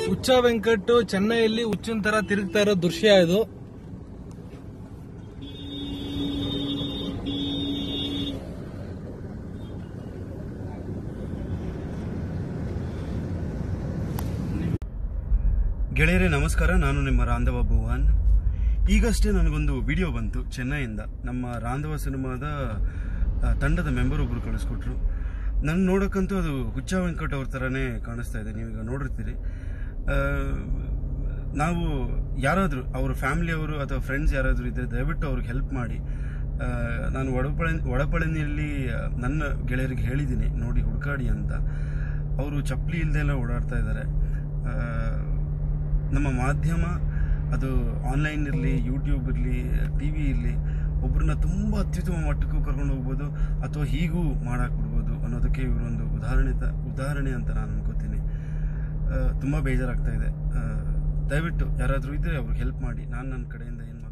ಹುಚ್ಚ ವೆಂಕಟ್ ಚೆನ್ನೈಯಲ್ಲಿ ಹುಚ್ಚಿನ ತರ ತಿರುಗ್ತಾ ಇರೋ ದೃಶ್ಯ ಇದು ಗೆಳೆಯರೇ ನಮಸ್ಕಾರ ನಾನು ನಿಮ್ಮ ರಾಂಧವ ಭುವನ್ ಈಗಷ್ಟೇ ನನಗೊಂದು ವಿಡಿಯೋ ಬಂತು ಚೆನ್ನೈಯಿಂದ ನಮ್ಮ ರಾಂಧವ ಸಿನಿಮಾದ ಆ, ತಂಡದ ಮೆಂಬರ್ ಒಬ್ಬರು ಕಳಿಸ್ಕೊಟ್ರು ನನ್ನ ನೋಡೋಕ್ಕಂತೂ ಅದು ಹುಚ್ಚ ವೆಂಕಟ್ ಅವ್ರ ಥರನೇ ಕಾಣಿಸ್ತಾ ಇದೆ ನೀವೀಗ ನೋಡಿರ್ತೀರಿ ಆ, ನಾವು ಯಾರಾದರೂ ಅವ್ರ ಫ್ಯಾಮಿಲಿಯವರು ಅಥವಾ ಫ್ರೆಂಡ್ಸ್ ಯಾರಾದರೂ ಇದ್ದರೆ ದಯವಿಟ್ಟು ಅವ್ರಿಗೆ ಹೆಲ್ಪ್ ಮಾಡಿ ಆ, ನಾನು ಒಡಪಳ ಒಡಪಳನಿಯಲ್ಲಿ ಆ, ನನ್ನ ಗೆಳೆಯರಿಗೆ ಹೇಳಿದ್ದೀನಿ ನೋಡಿ ಹುಡುಕಾಡಿ ಅಂತ ಅವರು ಚಪ್ಪಲಿ ಇಲ್ದೆಲ್ಲ ಓಡಾಡ್ತಾ ಇದ್ದಾರೆ ಆ, ನಮ್ಮ ಮಾಧ್ಯಮ ಅದು ಆನ್ಲೈನ್ ಇರಲಿ ಯೂಟ್ಯೂಬ್ ಇರಲಿ ಟಿ ವಿ ಇರಲಿ ಒಬ್ಬರನ್ನ ತುಂಬ ಅತ್ಯುತ್ತಮ ಮಟ್ಟಕ್ಕೂ ಕರ್ಕೊಂಡು ಹೋಗ್ಬೋದು ಅಥವಾ ಹೀಗೂ ಮಾಡಾಕ್ಬಿಡ್ಬೋದು ಅನ್ನೋದಕ್ಕೆ ಇವರೊಂದು ಉದಾಹರಣೆ ತ- ಉದಾಹರಣೆ ಅಂತ ನಾನು ಅನ್ಕೋತೀನಿ ತುಂಬ ಬೇಜಾರಾಗ್ತಾ ಇದೆ ಆ, ದಯವಿಟ್ಟು ಯಾರಾದರೂ ಇದ್ದರೆ ಅವ್ರಿಗೆ ಹೆಲ್ಪ್ ಮಾಡಿ ನಾನು ನನ್ನ ಕಡೆಯಿಂದ ಏನು